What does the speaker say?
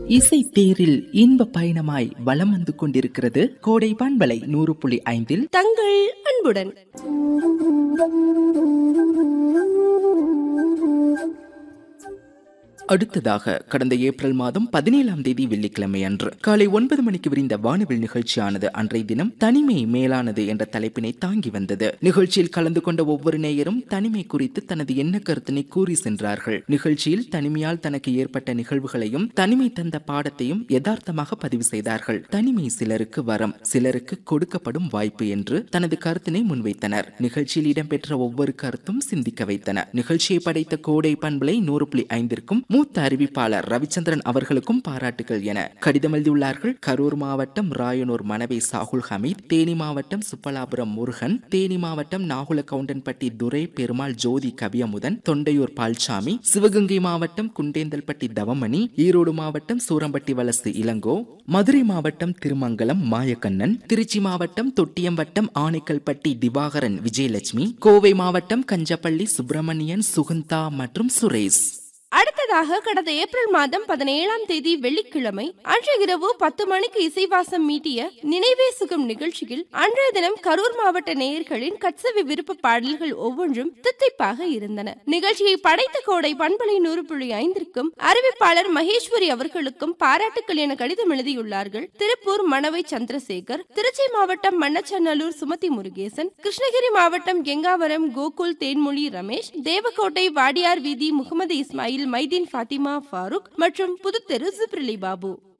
இசை தேரில் இன்ப பயணமாய் வலம் வந்து கொண்டிருக்கிறது கோடை பண்பலை நூறு புள்ளி ஐந்தில் தங்கள் அன்புடன் அடுத்ததாக கடந்த ஏப்ரல் மாதம் பதினேழாம் தேதி வெள்ளிக்கிழமை அன்று காலை ஒன்பது மணிக்கு விரிந்த வானவில் நிகழ்ச்சியானது அன்றைய தினம் தனிமை மேலானது என்ற தலைப்பினை தாங்கி வந்தது நிகழ்ச்சியில் கலந்து கொண்ட ஒவ்வொரு நேயரும் தனிமை குறித்து தனது எண்ண கருத்தினை கூறி சென்றார்கள் நிகழ்ச்சியில் தனிமையால் தனக்கு ஏற்பட்ட நிகழ்வுகளையும் தனிமை தந்த பாடத்தையும் யதார்த்தமாக பதிவு செய்தார்கள் தனிமை சிலருக்கு வரம் சிலருக்கு கொடுக்கப்படும் வாய்ப்பு என்று தனது கருத்தினை முன்வைத்தனர் நிகழ்ச்சியில் இடம்பெற்ற ஒவ்வொரு கருத்தும் சிந்திக்க வைத்தன நிகழ்ச்சியை படைத்த கோடை பண்பலை நூறு புள்ளி ஐந்திற்கும் மூத்த அறிவிப்பாளர் ரவிச்சந்திரன் அவர்களுக்கும் பாராட்டுகள் என கடிதம் எழுதியுள்ளார்கள் கரூர் மாவட்டம் ராயனூர் மனவை சாகுல் ஹமீத் தேனி மாவட்டம் சுப்பலாபுரம் முருகன் தேனி மாவட்டம் நாகுல கவுண்டன்பட்டி துரை பெருமாள் ஜோதி கவியமுதன் தொண்டையூர் பால்சாமி சிவகங்கை மாவட்டம் குண்டேந்தல்பட்டி தவமணி ஈரோடு மாவட்டம் சூரம்பட்டி வலசு இளங்கோ மதுரை மாவட்டம் திருமங்கலம் மாயக்கண்ணன் திருச்சி மாவட்டம் தொட்டியம்பட்டம் ஆனைக்கல்பட்டி திவாகரன் விஜயலட்சுமி கோவை மாவட்டம் கஞ்சப்பள்ளி சுப்பிரமணியன் சுகுந்தா மற்றும் சுரேஷ் அடுத்ததாக கடந்த ஏப்ரல் மாதம் பதினேழாம் தேதி வெள்ளிக்கிழமை அன்று இரவு பத்து மணிக்கு இசைவாசம் மீட்டிய நினைவே சுகம் நிகழ்ச்சியில் அன்றைய தினம் கரூர் மாவட்ட நேயர்களின் கட்சவி விருப்ப பாடல்கள் ஒவ்வொன்றும் தித்திப்பாக இருந்தன நிகழ்ச்சியை படைத்த கோடை பண்பலை நூறு புள்ளி ஐந்திற்கும் அறிவிப்பாளர் மகேஸ்வரி அவர்களுக்கும் பாராட்டுக்கள் என கடிதம் எழுதியுள்ளார்கள் திருப்பூர் மணவை சந்திரசேகர் திருச்சி மாவட்டம் மண்ணச்சநல்லூர் சுமதி முருகேசன் கிருஷ்ணகிரி மாவட்டம் கெங்காவரம் கோகுல் தேன்மொழி ரமேஷ் தேவக்கோட்டை வாடியார் வீதி முகமது இஸ்மாயில் மைதீன் ஃபாத்திமா ஃபாரூக் மற்றும் புதுத்தெரு ஜிப்ரிலி பாபு